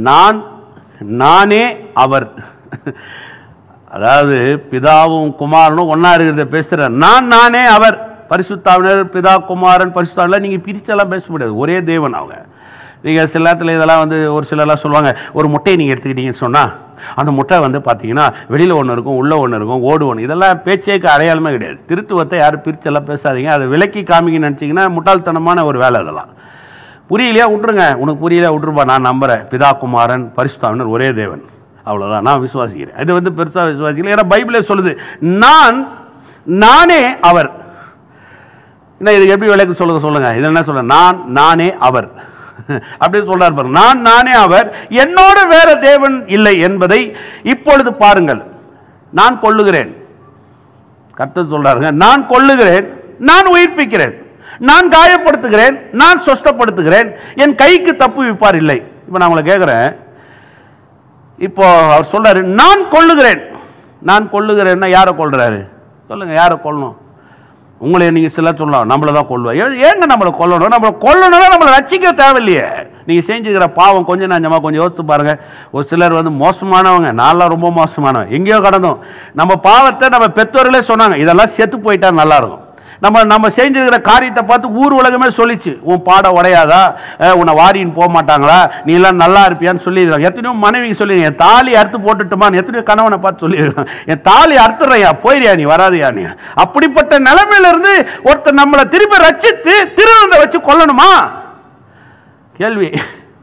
நான் நானே அவர் அதாவது பிதாவும் குமாரனும் ஒன்றா இருக்கிறத பேசுகிறார் நான் நானே அவர் பரிசுத்தாவினர் பிதா குமாரன் பரிசுத்தாவினர் நீங்கள் பிரிச்செல்லாம் பேச முடியாது ஒரே தேவன் அவங்க நீங்கள் சில நேரத்தில் இதெல்லாம் வந்து ஒரு சிலர்லாம் சொல்லுவாங்க ஒரு முட்டையை நீங்கள் எடுத்துக்கிட்டீங்கன்னு சொன்னால் அந்த முட்டை வந்து பார்த்தீங்கன்னா வெளியில் ஒன்று இருக்கும் உள்ளே ஒன்று இருக்கும் ஓடு ஒன்று இதெல்லாம் பேச்சேக்கு அடையாளமே கிடையாது திருத்துவத்தை யாரும் பிரிச்செல்லாம் பேசாதீங்க அதை விலக்கி காமிக்க நினச்சிங்கன்னா முட்டாள்தனமான ஒரு வேலை அதெல்லாம் புரியலையா விட்ருங்க உனக்கு புரியலையா விட்ருப்பா நான் நம்புகிறேன் பிதா குமாரன் பரிசுத்தாவினர் ஒரே தேவன் அவ்வளோதான் நான் விசுவாசிக்கிறேன் இது வந்து பெருசாக விசுவாசிக்கல ஏன்னா பைபிளே சொல்லுது நான் நானே அவர் என்ன இதுக்கு எப்படி விளக்கு சொல்லுங்க சொல்லுங்க இது என்ன சொல்ல நான் நானே அவர் அப்படியே சொல்றார் பாருங்க நான் நானே அவர் என்னோட வேற தேவன் இல்லை என்பதை இப்பொழுது பாருங்கள் நான் கொள்ளுகிறேன் கர்த்தர் சொல்றாருங்க நான் கொள்ளுகிறேன் நான் உயிர்ப்பிக்கிறேன் நான் காயப்படுத்துகிறேன் நான் சொஸ்தப்படுத்துகிறேன் என் கைக்கு தப்பு விப்பார் இல்லை இப்போ நான் உங்களை கேட்குறேன் இப்போ அவர் சொல்றாரு நான் கொள்ளுகிறேன் நான் கொள்ளுகிறேன்னா யாரை கொள்றாரு சொல்லுங்க யாரை கொல்லணும் உங்களை நீங்கள் சில சொல்லலாம் நம்மளை தான் கொள்வா ஏ- ஏங்க நம்மளை கொல்லணும் நம்மளை கொல்லணும்னா நம்மளை ரட்சிக்க தேவையில்லையே நீங்கள் செஞ்சுக்கிற பாவம் கொஞ்சம் நஞ்சமாக கொஞ்சம் யோசித்து பாருங்க ஒரு சிலர் வந்து மோசமானவங்க நான்லாம் ரொம்ப மோசமானவன் எங்கேயோ கடந்தோம் நம்ம பாவத்தை நம்ம பெற்றோர்களே சொன்னாங்க இதெல்லாம் செத்து போயிட்டா நல்லா இருக்கும் நம்ம நம்ம செஞ்சிருக்கிற காரியத்தை பார்த்து ஊர் உலகமே சொல்லிச்சு உன் பாட உடையாதா அஹ், உன்னை வாரின்னு போக மாட்டாங்களா நீ எல்லாம் நல்லா இருப்பியான்னு சொல்லிடுறாங்க எத்தனையோ மனைவி சொல்லி என் தாலி அறுத்து போட்டுட்டுமான்னு எத்தனையோ கணவனை பார்த்து சொல்லிடுறாங்க என் தாலி அறுத்துறையா போயிரியா நீ வராதியா நீ அப்படிப்பட்ட நிலைமையில இருந்து ஒருத்தர் நம்மளை திருப்பி ரட்சித்து திருவந்த வச்சு கொல்லணுமா கேள்வி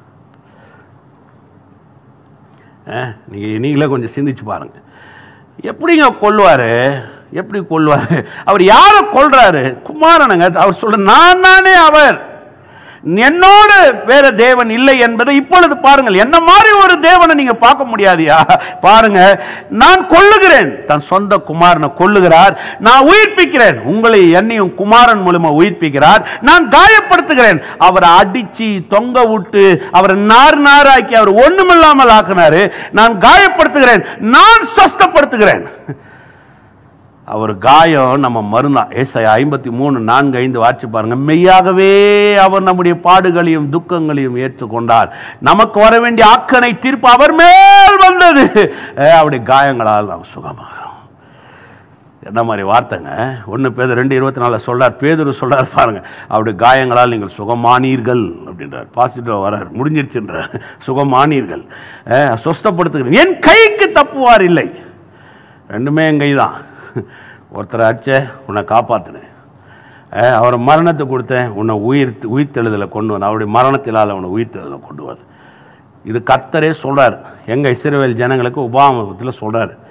அஹ், நீங்க நீங்களே கொஞ்சம் சிந்திச்சு பாருங்க எப்படிங்க கொல்லுவாரு எப்படி கொல்லுவாரு அவர் யாரை கொல்றாரு குமாரனுங்க அவர் சொல்ற நான் நானே அவர் என்னோடு வேற தேவன் இல்லை என்பதை இப்பொழுது பாருங்கள் என்ன மாதிரி ஒரு தேவனை நீங்க பார்க்க முடியாதியா பாருங்க நான் கொல்லுகிறேன் தன் சொந்த குமாரனை கொல்லுகிறார் நான் உயிர்ப்பிக்கிறேன் உங்களை என்னையும் குமாரன் மூலமா உயிர்ப்பிக்கிறார் நான் காயப்படுத்துகிறேன் அவரை அடிச்சு தொங்க விட்டு அவரை நார் நாராக்கி அவர் ஒண்ணுமில்லாமல் ஆக்கினாரு நான் காயப்படுத்துகிறேன் நான் சொஸ்தப்படுத்துகிறேன் அவர் காயம் நம்ம மருந்தான் ஏசாய ஐம்பத்தி மூணு நான்கு ஐந்து வாட்சி பாருங்க மெய்யாகவே அவர் நம்முடைய பாடுகளையும் துக்கங்களையும் ஏற்றுக்கொண்டார் நமக்கு வர வேண்டிய ஆக்கனை தீர்ப்பு அவர் மேல் வந்தது அஹ் அவருடைய காயங்களால் நாம் சுகமாகிறோம் என்ன மாதிரி வார்த்தைங்க ஒன்று பேர் ரெண்டு இருபத்தி நாலில் சொல்றார் பேதுரு சொல்றார் பாருங்க அவருடைய காயங்களால் நீங்கள் சுகமானீர்கள் அப்படின்றார் பாசிட்டிவ் வரார் முடிஞ்சிருச்சுன்றார் சுகமானீர்கள் அஹ் சொஸ்தப்படுத்துகிறேன் என் கைக்கு தப்புவார் இல்லை ரெண்டுமே என் கை தான் ஒருத்தரை அடிச்ச உன்னை காப்பாற்றினேன் அஹ் அவரை மரணத்தை கொடுத்தேன் உன்னை உயிர் உயிர்த்தெழுதலை கொண்டு வந்தேன் அவருடைய மரணத்தினால் அவனை உயிர்த்தெழுதலை கொண்டு வந்தேன் இது கர்த்தரே சொல்றார் எங்க இஸ்ரவேல் ஜனங்களுக்கு உபாமத்தில் சொல்றாரு